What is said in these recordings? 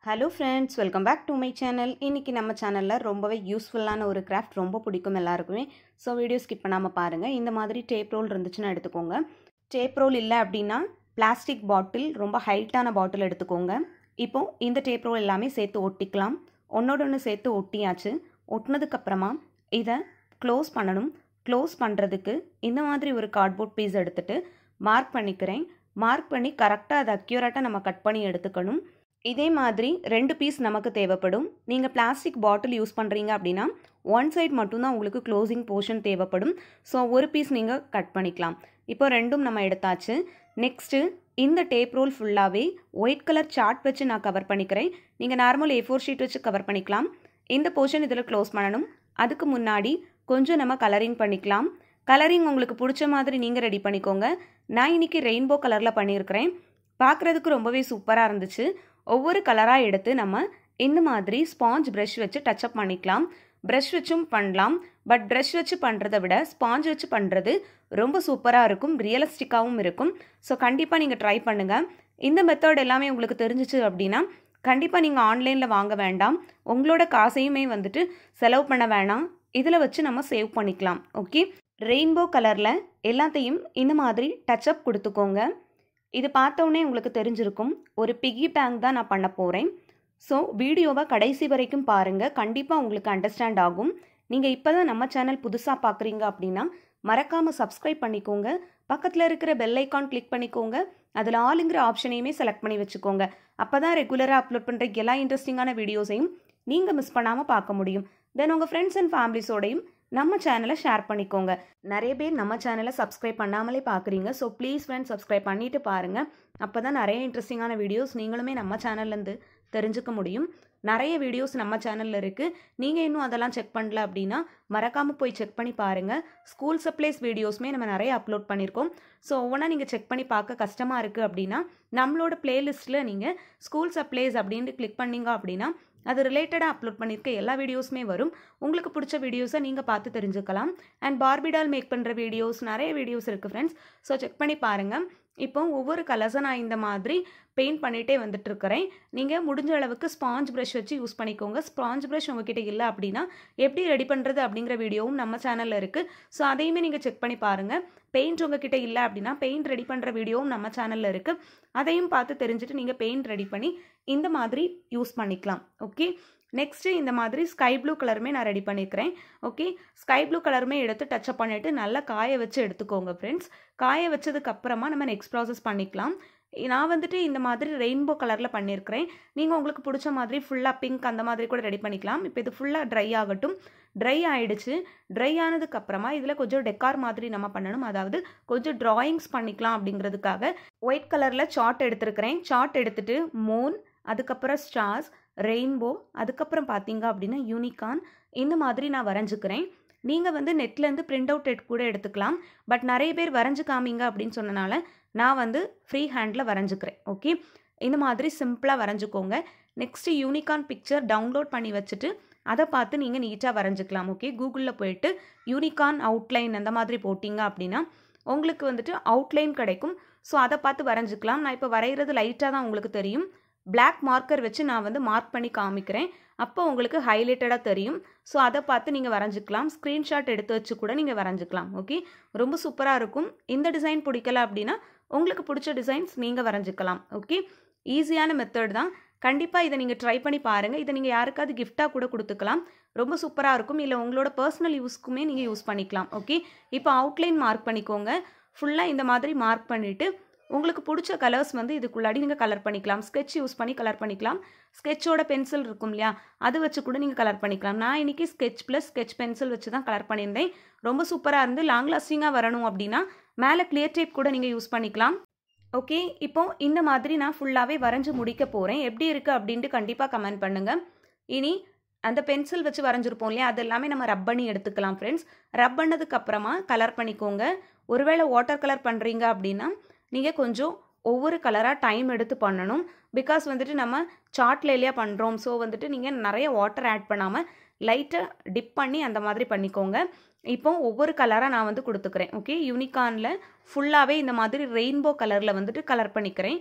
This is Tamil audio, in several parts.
hello friends welcome back to my channel இன்றைக்கி நம்ம சேனலில் ரொம்பவே யூஸ்ஃபுல்லான ஒரு கிராஃப்ட் ரொம்ப பிடிக்கும் எல்லாருக்குமே ஸோ வீடியோ ஸ்கிப் பண்ணாமல் பாருங்கள் இந்த மாதிரி டேப் ரோல் இருந்துச்சுன்னா எடுத்துக்கோங்க டேப் ரோல் இல்லை அப்படின்னா பிளாஸ்டிக் பாட்டில் ரொம்ப ஹைட்டான பாட்டில் எடுத்துக்கோங்க இப்போ இந்த டேப் ரோல் எல்லாமே சேர்த்து ஒட்டிக்கலாம் ஒன்றோட ஒன்று சேர்த்து ஒட்டியாச்சு ஒட்டினதுக்கப்புறமா இதை க்ளோஸ் பண்ணணும் க்ளோஸ் பண்ணுறதுக்கு இந்த மாதிரி ஒரு கார்ட்போர்ட் பீஸ் எடுத்துகிட்டு மார்க் பண்ணிக்கிறேன் மார்க் பண்ணி கரெக்டாக அதை அக்யூரேட்டாக நம்ம கட் பண்ணி எடுத்துக்கணும் இதே மாதிரி ரெண்டு பீஸ் நமக்கு தேவைப்படும் நீங்கள் பிளாஸ்டிக் பாட்டில் யூஸ் பண்ணுறீங்க அப்படின்னா ஒன் சைட் மட்டும்தான் உங்களுக்கு க்ளோசிங் போர்ஷன் தேவைப்படும் ஸோ ஒரு பீஸ் நீங்கள் கட் பண்ணிக்கலாம் இப்போ ரெண்டும் நம்ம எடுத்தாச்சு நெக்ஸ்ட்டு இந்த டேப் ரோல் ஃபுல்லாகவே ஒயிட் கலர் சார்ட் வச்சு நான் கவர் பண்ணிக்கிறேன் நீங்கள் நார்மல் ஏ ஃபோர் ஷீட் வச்சு கவர் பண்ணிக்கலாம் இந்த போர்ஷன் இதில் க்ளோஸ் பண்ணணும் அதுக்கு முன்னாடி கொஞ்சம் நம்ம கலரிங் பண்ணிக்கலாம் கலரிங் உங்களுக்கு பிடிச்ச மாதிரி நீங்கள் ரெடி பண்ணிக்கோங்க நான் இன்றைக்கி ரெயின்போ கலரில் பண்ணியிருக்கிறேன் பார்க்குறதுக்கு ரொம்பவே சூப்பராக இருந்துச்சு ஒவ்வொரு கலராக எடுத்து நம்ம இந்த மாதிரி ஸ்பாஞ்ச் ப்ரஷ் வச்சு டச்சப் பண்ணிக்கலாம் ப்ரஷ் வச்சும் பண்ணலாம் பட் ப்ரஷ் வச்சு பண்ணுறதை விட ஸ்பாஞ்ச் வச்சு பண்ணுறது ரொம்ப சூப்பராக இருக்கும் ரியலிஸ்டிக்காகவும் இருக்கும் ஸோ கண்டிப்பாக நீங்கள் ட்ரை பண்ணுங்கள் இந்த மெத்தட் எல்லாமே உங்களுக்கு தெரிஞ்சிச்சு அப்படின்னா கண்டிப்பாக நீங்கள் ஆன்லைனில் வாங்க வேண்டாம் உங்களோட காசையுமே வந்துட்டு செலவு பண்ண வேணாம் இதில் வச்சு நம்ம சேவ் பண்ணிக்கலாம் ஓகே ரெயின்போ கலரில் எல்லாத்தையும் இந்த மாதிரி டச்சப் கொடுத்துக்கோங்க இது பார்த்தோன்னே உங்களுக்கு தெரிஞ்சிருக்கும் ஒரு பிகி பேங்க் தான் நான் பண்ண போகிறேன் ஸோ வீடியோவை கடைசி வரைக்கும் பாருங்கள் கண்டிப்பாக உங்களுக்கு அண்டர்ஸ்டாண்ட் ஆகும் நீங்கள் இப்போ தான் நம்ம சேனல் புதுசாக பார்க்குறீங்க அப்படின்னா மறக்காமல் சப்ஸ்கிரைப் பண்ணிக்கோங்க பக்கத்தில் இருக்கிற பெல் ஐக்கான் கிளிக் பண்ணிக்கோங்க அதில் ஆளுங்கிற ஆப்ஷனையுமே செலக்ட் பண்ணி வச்சுக்கோங்க அப்போ தான் ரெகுலராக அப்லோட் பண்ணுற எல்லா இன்ட்ரெஸ்டிங்கான வீடியோஸையும் நீங்கள் மிஸ் பண்ணாமல் பார்க்க முடியும் தென் உங்கள் ஃப்ரெண்ட்ஸ் அண்ட் ஃபேமிலிஸோடையும் நம்ம சேனலை ஷேர் பண்ணிக்கோங்க நிறைய பேர் நம்ம சேனலை சப்ஸ்கிரைப் பண்ணாமலே பார்க்குறீங்க ஸோ ப்ளீஸ் ஃப்ரெண்ட்ஸ் சப்ஸ்கிரைப் பண்ணிவிட்டு பாருங்கள் அப்போ தான் நிறைய இன்ட்ரெஸ்டிங்கான வீடியோஸ் நீங்களுமே நம்ம சேனல்லேருந்து தெரிஞ்சுக்க முடியும் நிறைய வீடியோஸ் நம்ம சேனலில் இருக்குது நீங்கள் இன்னும் அதெல்லாம் செக் பண்ணல அப்படின்னா மறக்காமல் போய் செக் பண்ணி பாருங்கள் ஸ்கூல் சப்ளைஸ் வீடியோஸுமே நம்ம நிறைய அப்லோட் பண்ணியிருக்கோம் ஸோ ஒவ்வொன்றா நீங்கள் செக் பண்ணி பார்க்க கஷ்டமாக இருக்குது அப்படின்னா நம்மளோட பிளேலிஸ்ட்டில் நீங்கள் ஸ்கூல் சப்ளைஸ் அப்படின்ட்டு கிளிக் பண்ணீங்க அப்படின்னா அது ரிலேட்டடாக அப்லோட் பண்ணியிருக்க எல்லா வீடியோஸுமே வரும் உங்களுக்கு பிடிச்ச வீடியோஸை நீங்கள் பார்த்து தெரிஞ்சுக்கலாம் அண்ட் பார்பிடால் மேக் பண்ணுற வீடியோஸ் நிறைய வீடியோஸ் இருக்குது ஃப்ரெண்ட்ஸ் ஸோ செக் பண்ணி பாருங்கள் இப்போ ஒவ்வொரு கலர்ஸை நான் இந்த மாதிரி பெயிண்ட் பண்ணிகிட்டே வந்துட்டுருக்கிறேன் நீங்கள் முடிஞ்ச அளவுக்கு ஸ்பாஞ்ச் ப்ரஷ் வச்சு யூஸ் பண்ணிக்கோங்க ஸ்பாஞ்ச் ப்ரஷ் உங்ககிட்ட இல்லை அப்படின்னா எப்படி ரெடி பண்ணுறது அப்படிங்கிற வீடியோவும் நம்ம சேனலில் இருக்குது ஸோ அதையுமே நீங்கள் செக் பண்ணி பாருங்கள் பெயிண்ட் உங்ககிட்ட இல்லை அப்படின்னா பெயிண்ட் ரெடி பண்ணுற வீடியோவும் நம்ம சேனலில் இருக்குது அதையும் பார்த்து தெரிஞ்சுட்டு நீங்கள் பெயிண்ட் ரெடி பண்ணி இந்த மாதிரி யூஸ் பண்ணிக்கலாம் ஓகே நெக்ஸ்ட்டு இந்த மாதிரி ஸ்கை ப்ளூ கலருமே நான் ரெடி பண்ணியிருக்கிறேன் ஓகே ஸ்கை ப்ளூ கலருமே எடுத்து டச்சப் பண்ணிவிட்டு நல்லா காய வச்சு எடுத்துக்கோங்க ஃப்ரெண்ட்ஸ் காய வச்சதுக்கு அப்புறமா நம்ம நெக்ஸ்ட் ப்ராசஸ் பண்ணிக்கலாம் நான் வந்துட்டு இந்த மாதிரி ரெயின்போ கலரில் பண்ணியிருக்கிறேன் நீங்கள் உங்களுக்கு பிடிச்ச மாதிரி ஃபுல்லாக பிங்க் அந்த மாதிரி கூட ரெடி பண்ணிக்கலாம் இப்போ இது ஃபுல்லாக ட்ரை ஆகட்டும் ட்ரை ஆகிடுச்சு ட்ரை ஆனதுக்கப்புறமா இதில் கொஞ்சம் டெக்கார் மாதிரி நம்ம பண்ணணும் அதாவது கொஞ்சம் ட்ராயிங்ஸ் பண்ணிக்கலாம் அப்படிங்கிறதுக்காக ஒயிட் கலரில் சார்ட் எடுத்திருக்கிறேன் சார்ட் எடுத்துகிட்டு மூன் அதுக்கப்புறம் ஸ்டார்ஸ் ரெயின்போ அதுக்கப்புறம் பார்த்தீங்க அப்படின்னா யூனிகான் இந்த மாதிரி நான் வரைஞ்சிக்கிறேன் நீங்கள் வந்து நெட்லேருந்து பிரிண்ட் அவுட் எட் கூட எடுத்துக்கலாம் பட் நிறைய பேர் வரைஞ்சு காமிங்க அப்படின்னு சொன்னனால நான் வந்து ஃப்ரீ ஹேண்டில் வரைஞ்சிக்கிறேன் ஓகே இந்த மாதிரி சிம்பிளாக வரைஞ்சிக்கோங்க நெக்ஸ்ட்டு யூனிகான் பிக்சர் டவுன்லோட் பண்ணி வச்சுட்டு அதை பார்த்து நீங்கள் நீட்டாக வரைஞ்சிக்கலாம் ஓகே கூகுளில் போயிட்டு யூனிகான் அவுட்லைன் அந்த மாதிரி போட்டிங்க அப்படின்னா உங்களுக்கு வந்துட்டு அவுட்லைன் கிடைக்கும் ஸோ அதை பார்த்து வரைஞ்சிக்கலாம் நான் இப்போ வரைகிறது லைட்டாக தான் உங்களுக்கு தெரியும் பிளாக் மார்க்கர் வச்சு நான் வந்து மார்க் பண்ணி காமிக்கிறேன் அப்போ உங்களுக்கு ஹைலைட்டடாக தெரியும் ஸோ அதை பார்த்து நீங்கள் வரைஞ்சிக்கலாம் ஸ்க்ரீன்ஷாட் எடுத்து வச்சு கூட நீங்கள் வரைஞ்சிக்கலாம் ஓகே ரொம்ப சூப்பராக இருக்கும் இந்த டிசைன் பிடிக்கல அப்படின்னா உங்களுக்கு பிடிச்ச டிசைன்ஸ் நீங்கள் வரைஞ்சிக்கலாம் ஓகே ஈஸியான மெத்தட் தான் கண்டிப்பாக இதை நீங்கள் ட்ரை பண்ணி பாருங்கள் இதை நீங்கள் யாருக்காவது கிஃப்டாக கூட கொடுத்துக்கலாம் ரொம்ப சூப்பராக இருக்கும் இல்லை உங்களோட பர்சனல் யூஸ்க்குமே நீங்கள் யூஸ் பண்ணிக்கலாம் ஓகே இப்போ அவுட்லைன் மார்க் பண்ணிக்கோங்க ஃபுல்லாக இந்த மாதிரி மார்க் பண்ணிவிட்டு உங்களுக்கு பிடிச்ச கலர்ஸ் வந்து இதுக்குள்ளாடி நீங்கள் கலர் பண்ணிக்கலாம் ஸ்கெட்ச் யூஸ் பண்ணி கலர் பண்ணிக்கலாம் ஸ்கெட்சோட பென்சில் இருக்கும் இல்லையா அது வச்சு கூட நீங்கள் கலர் பண்ணிக்கலாம் நான் இன்றைக்கி ஸ்கெட்ச் ப்ளஸ் ஸ்கெட்ச் பென்சில் வச்சு தான் கலர் பண்ணியிருந்தேன் ரொம்ப சூப்பராக இருந்து லாங் லாஸ்டிங்காக வரணும் அப்படின்னா மேலே கிளியர் டேப் கூட நீங்கள் யூஸ் பண்ணிக்கலாம் ஓகே இப்போ இந்த மாதிரி நான் ஃபுல்லாகவே வரைஞ்சி முடிக்க போகிறேன் எப்படி இருக்குது அப்படின்ட்டு கண்டிப்பாக கமெண்ட் பண்ணுங்கள் இனி அந்த பென்சில் வச்சு வரைஞ்சிருப்போம் இல்லையா அது எல்லாமே நம்ம ரப் பண்ணி எடுத்துக்கலாம் ஃப்ரெண்ட்ஸ் ரப் பண்ணதுக்கப்புறமா கலர் பண்ணிக்கோங்க ஒருவேளை வாட்டர் கலர் பண்ணுறீங்க அப்படின்னா நீங்கள் கொஞ்சம் ஒவ்வொரு கலராக டைம் எடுத்து பண்ணணும் பிகாஸ் வந்துட்டு நம்ம சார்ட்ல இல்லையா பண்ணுறோம் ஸோ வந்துட்டு நீங்கள் நிறைய வாட்டர் ஆட் பண்ணாமல் லைட்டாக டிப் பண்ணி அந்த மாதிரி பண்ணிக்கோங்க இப்போ ஒவ்வொரு கலராக நான் வந்து கொடுத்துக்கிறேன் ஓகே யூனிகானில் ஃபுல்லாகவே இந்த மாதிரி ரெயின்போ கலரில் வந்துட்டு கலர் பண்ணிக்கிறேன்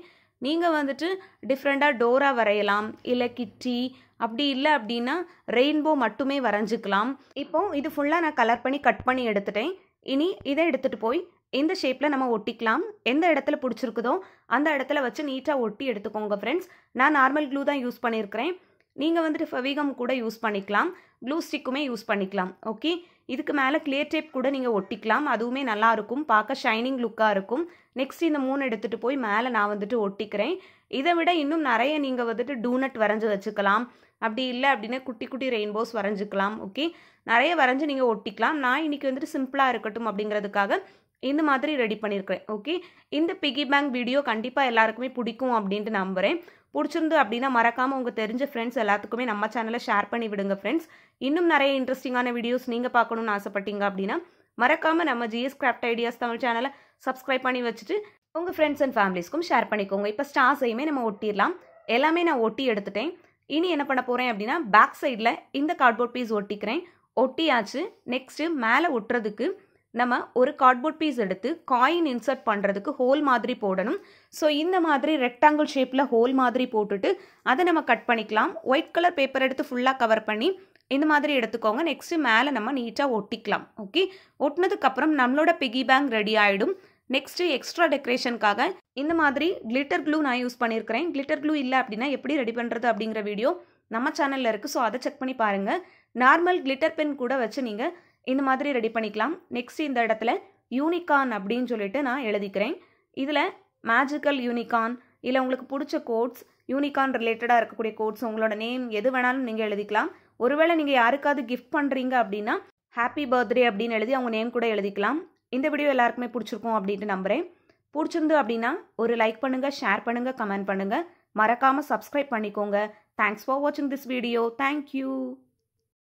நீங்கள் வந்துட்டு டிஃப்ரெண்ட்டாக டோரா வரையலாம் இல்லை கிட்டி அப்படி இல்லை அப்படின்னா ரெயின்போ மட்டுமே வரைஞ்சிக்கலாம் இப்போ இது ஃபுல்லாக நான் கலர் பண்ணி கட் பண்ணி எடுத்துட்டேன் இனி இதை எடுத்துகிட்டு போய் இந்த ஷேப்பில் நம்ம ஒட்டிக்கலாம் எந்த இடத்துல பிடிச்சிருக்குதோ அந்த இடத்துல வச்சு நீட்டாக ஒட்டி எடுத்துக்கோங்க ஃப்ரெண்ட்ஸ் நான் நார்மல் க்ளூ தான் யூஸ் பண்ணியிருக்கிறேன் நீங்கள் வந்துட்டு ஃபெவிகம் கூட யூஸ் பண்ணிக்கலாம் க்ளூ ஸ்டிக்குமே யூஸ் பண்ணிக்கலாம் ஓகே இதுக்கு மேலே கிளியர் டேப் கூட நீங்கள் ஒட்டிக்கலாம் அதுவுமே நல்லா இருக்கும் பார்க்க ஷைனிங் லுக்காக இருக்கும் நெக்ஸ்ட் இந்த மூணு எடுத்துகிட்டு போய் மேலே நான் வந்துட்டு ஒட்டிக்கிறேன் இதை விட இன்னும் நிறைய நீங்கள் வந்துட்டு டூனட் வரைஞ்சி வச்சுக்கலாம் அப்படி இல்லை அப்படின்னா குட்டி குட்டி ரெயின்போஸ் வரைஞ்சிக்கலாம் ஓகே நிறைய வரைஞ்சி நீங்கள் ஒட்டிக்கலாம் நான் இன்றைக்கி வந்துட்டு சிம்பிளாக இருக்கட்டும் அப்படிங்கிறதுக்காக இந்த மாதிரி ரெடி பண்ணியிருக்கிறேன் ஓகே இந்த பிகி பேங்க் வீடியோ கண்டிப்பாக எல்லாருக்குமே பிடிக்கும் அப்படின்ட்டு நம்புகிறேன் பிடிச்சிருந்து அப்படின்னா மறக்காமல் உங்கள் தெரிஞ்ச ஃப்ரெண்ட்ஸ் எல்லாத்துக்குமே நம்ம சேனலை ஷேர் பண்ணி விடுங்க ஃப்ரெண்ட்ஸ் இன்னும் நிறைய இன்ட்ரெஸ்டிங்கான வீடியோஸ் நீங்கள் பார்க்கணுன்னு ஆசைப்பட்டீங்க அப்படின்னா மறக்காமல் நம்ம ஜிஎஸ் கிராஃப்ட் ஐடியாஸ் தமிழ் சேனலை சப்ஸ்கிரைப் பண்ணி வச்சுட்டு உங்கள் ஃப்ரெண்ட்ஸ் அண்ட் ஃபேமிலிஸ்க்கும் ஷேர் பண்ணிக்கோங்க இப்போ ஸ்டார்ஸையுமே நம்ம ஒட்டிடலாம் எல்லாமே நான் ஒட்டி எடுத்துட்டேன் இனி என்ன பண்ண போகிறேன் அப்படின்னா பேக் சைடில் இந்த கார்ட்போர்ட் பீஸ் ஒட்டிக்கிறேன் ஒட்டியாச்சு நெக்ஸ்ட்டு மேலே ஒட்டுறதுக்கு நம்ம ஒரு கார்ட்போர்ட் பீஸ் எடுத்து காயின் இன்சர்ட் பண்ணுறதுக்கு ஹோல் மாதிரி போடணும் ஸோ இந்த மாதிரி ரெக்டாங்கிள் ஷேப்பில் ஹோல் மாதிரி போட்டுட்டு அதை நம்ம கட் பண்ணிக்கலாம் ஒயிட் கலர் பேப்பர் எடுத்து ஃபுல்லாக கவர் பண்ணி இந்த மாதிரி எடுத்துக்கோங்க நெக்ஸ்ட்டு மேலே நம்ம நீட்டாக ஒட்டிக்கலாம் ஓகே ஒட்டினதுக்கப்புறம் நம்மளோட பிகி பேங்க் ரெடி ஆகிடும் நெக்ஸ்ட்டு எக்ஸ்ட்ரா டெக்கரேஷனுக்காக இந்த மாதிரி கிளிட்டர் க்ளூ நான் யூஸ் பண்ணியிருக்கிறேன் கிளிட்டர் க்ளூ இல்லை அப்படின்னா எப்படி ரெடி பண்ணுறது அப்படிங்கிற வீடியோ நம்ம சேனலில் இருக்குது ஸோ அதை செக் பண்ணி பாருங்கள் நார்மல் கிளிட்டர் பென் கூட வச்சு நீங்கள் இந்த மாதிரி ரெடி பண்ணிக்கலாம் நெக்ஸ்ட் இந்த இடத்துல யூனிகான் அப்படின்னு சொல்லிட்டு நான் எழுதிக்கிறேன் இதில் மேஜிக்கல் யூனிகான் இல்லை உங்களுக்கு பிடிச்ச கோட்ஸ் யூனிகான் ரிலேட்டடாக இருக்கக்கூடிய கோட்ஸ் உங்களோட நேம் எது வேணாலும் நீங்கள் எழுதிக்கலாம் ஒருவேளை நீங்கள் யாருக்காவது கிஃப்ட் பண்ணுறீங்க அப்படின்னா ஹாப்பி பர்த்டே அப்படின்னு எழுதி அவங்க நேம் கூட எழுதிக்கலாம் இந்த வீடியோ எல்லாருக்குமே பிடிச்சிருக்கும் அப்படின்ட்டு நம்புகிறேன் பிடிச்சிருந்து அப்படின்னா ஒரு லைக் பண்ணுங்கள் ஷேர் பண்ணுங்கள் கமெண்ட் பண்ணுங்கள் மறக்காமல் சப்ஸ்கிரைப் பண்ணிக்கோங்க தேங்க்ஸ் ஃபார் வாட்சிங் திஸ் வீடியோ தேங்க்யூ